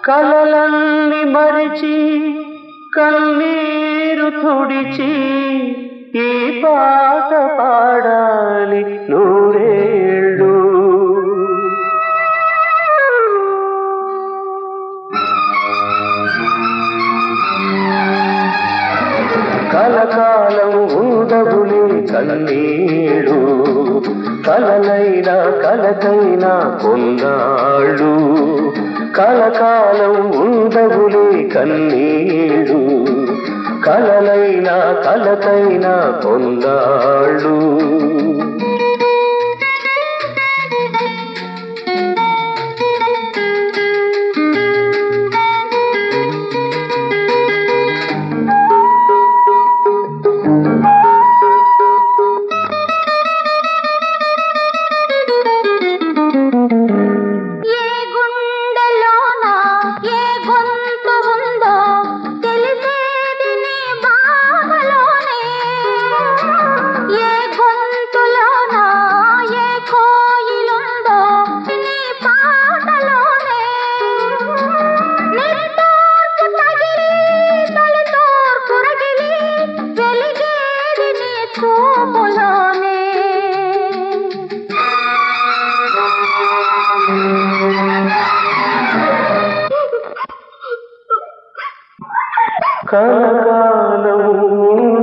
కలలన్నీ మరిచి కన్నీరు తుడిచి ఈ పాట పాడాలి నూరేళ్ళు కలకాలం ఉండవులే కన్నీళ్ళు కలలైనా కలకైనా కొన్నాళ్ళు కలకాలం ఉండవులే కన్నీళ్ళు కలలైనా కలకైనా కొన్నాళ్ళు ఏ గుండెలోన ఏ గొంతు ఉందో తెలిసేది నీ బావలోనే ఏ గొంతులోన ఏ కోయిలుందో నీ పాటలోనే నిట్టూర్పు తగిలి తొలి తూర్పు రగిలి వెలిగేది నీ చూపులోనే కలకాలం